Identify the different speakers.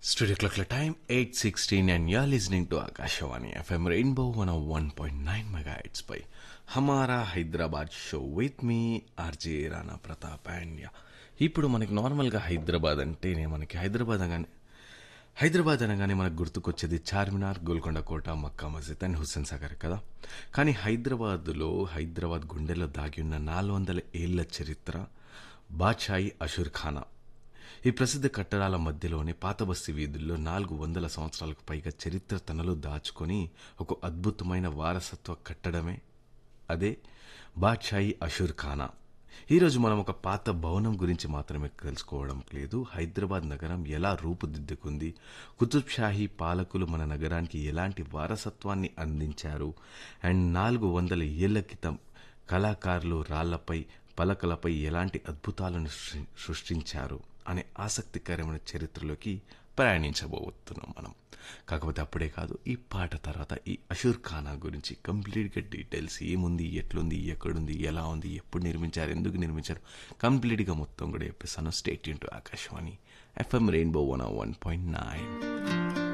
Speaker 1: Studio clock the time 8:16 and you're listening to Akashawani FM Rainbow 101.9 megahertz by Hamara Hyderabad show with me RJ Rana Pratap and yeah ఇప్పుడు మనకి నార్మల్గా హైదరాబాద్ అంటేనే మనకి హైదరాబాద్ అనగానే హైదరాబాద్ అనగానే మనకు గుర్తుకొచ్చేది చార్మినార్ గోల్కొండ కోట మక్కా మస్జిద్ అండ్ హుస్సేన్ సాగర్ కదా కానీ హైదరాబాద్లో హైదరాబాద్ గుండెలో దాగి ఉన్న నాలుగు వందల ఏళ్ల చరిత్ర బాద్షాయి అషూర్ ఖానా ఈ ప్రసిద్ధ కట్టడాల మధ్యలోని పాతబస్తి వీధుల్లో నాలుగు వందల సంవత్సరాలకు పైగా చరిత్ర తనలో దాచుకొని ఒక అద్భుతమైన వారసత్వ కట్టడమే అదే బాద్షాయి అషూర్ ఖానా ఈరోజు మనం ఒక పాత భవనం గురించి మాత్రమే తెలుసుకోవడం లేదు హైదరాబాద్ నగరం ఎలా రూపుదిద్దుకుంది కుతుబ్ షాహీ పాలకులు మన నగరానికి ఎలాంటి వారసత్వాన్ని అందించారు అండ్ నాలుగు వందల ఏళ్ల క్రితం కళాకారులు రాళ్లపై పలకలపై ఎలాంటి అద్భుతాలను సృ- సృష్టించారు అనే ఆసక్తికరమైన చరిత్రలోకి ప్రయాణించబోతున్నాం మనం కాకపోతే అప్పుడే కాదు ఈ పాట తర్వాత ఈ అషూర్ ఖానా గురించి కంప్లీట్గా డీటెయిల్స్ ఏముంది ఎట్లుంది ఎక్కడుంది ఎలా ఉంది ఎప్పుడు నిర్మించారు ఎందుకు నిర్మించారు కంప్లీట్గా మొత్తం కూడా చెప్పేస్తాను state into Akashvani FM rainbow one one point nine